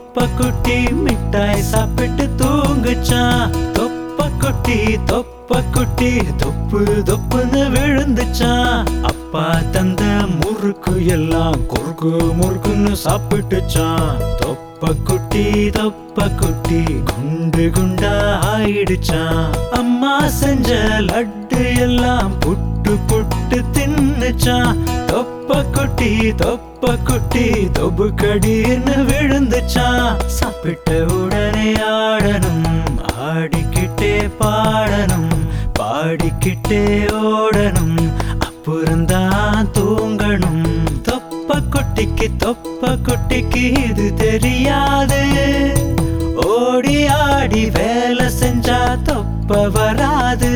தொப்ப குட்டி மிட்டாய் சாப்பிட்டு தூங்குச்சான் தொப்ப குட்டி தொப்ப குட்டி தொப்பு தொப்புன்னு விழுந்துச்சான் அப்பா தந்த முறுக்கு எல்லாம் குறுக்கு முறுக்குன்னு சாப்பிட்டுச்சான் தொப்ப குட்டி தொப்ப குட்டி குண்டு குண்டா ஆயிடுச்சான் அம்மா செஞ்ச லட்டு எல்லாம் புட்டு புட்டு தின்னுச்சான் தொப்ப குட்டி தொப்ப குட்டி தொபு கடின்னு விழுந்துச்சான் சாப்பிட்ட உடனே ஆடணும் ஆடிக்கிட்டே பாடணும் பாடிக்கிட்டே ஓடணும் அப்புறம்தான் தூங்கணும் தொப்ப குட்டிக்கு தொப்ப குட்டிக்கு இது தெரியாது ஓடி ஆடி வேலை செஞ்சா தொப்ப வராது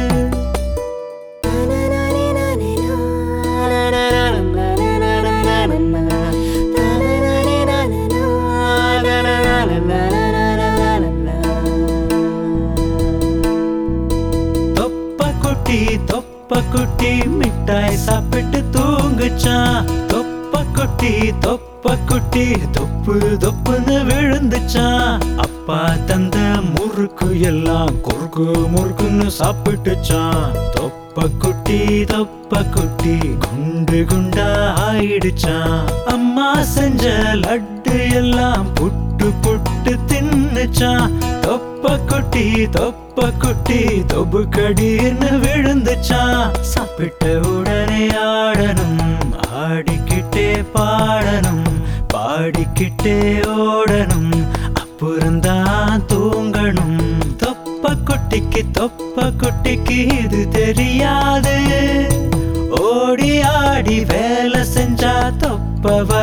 தொப்ப குட்டி தொப்ப குட்டி மிட்டாய் சாப்பிட்டு தூங்குச்சான் தொப்ப குட்டி தொப்ப குட்டி தொப்பு தொப்புன்னு விழுந்துச்சான் அப்பா தந்த முறுக்கு எல்லாம் குறுக்கு முறுக்குன்னு சாப்பிட்டுச்சான் தொப்ப குட்டி தொப்ப குட்டி குண்டு குண்டா ஆயிடுச்சான் அம்மா செஞ்ச லட்டு எல்லாம் புட்டு புட்டு தின்னுச்சான் தொப்ப குட்டி தொப்ப குட்டி தொபு கடின்னு விழுந்துச்சான் சாப்பிட்ட உடனே ஆடணும் ஆடிக்கிட்டே பாடணும் பாடிக்கிட்டே ஓடணும் அப்புறம்தான் தூங்கணும் தொப்ப குட்டிக்கு தொப்ப குட்டிக்கு இது தெரியாது ஓடி ஆடி வேலை செஞ்சா தொப்ப வ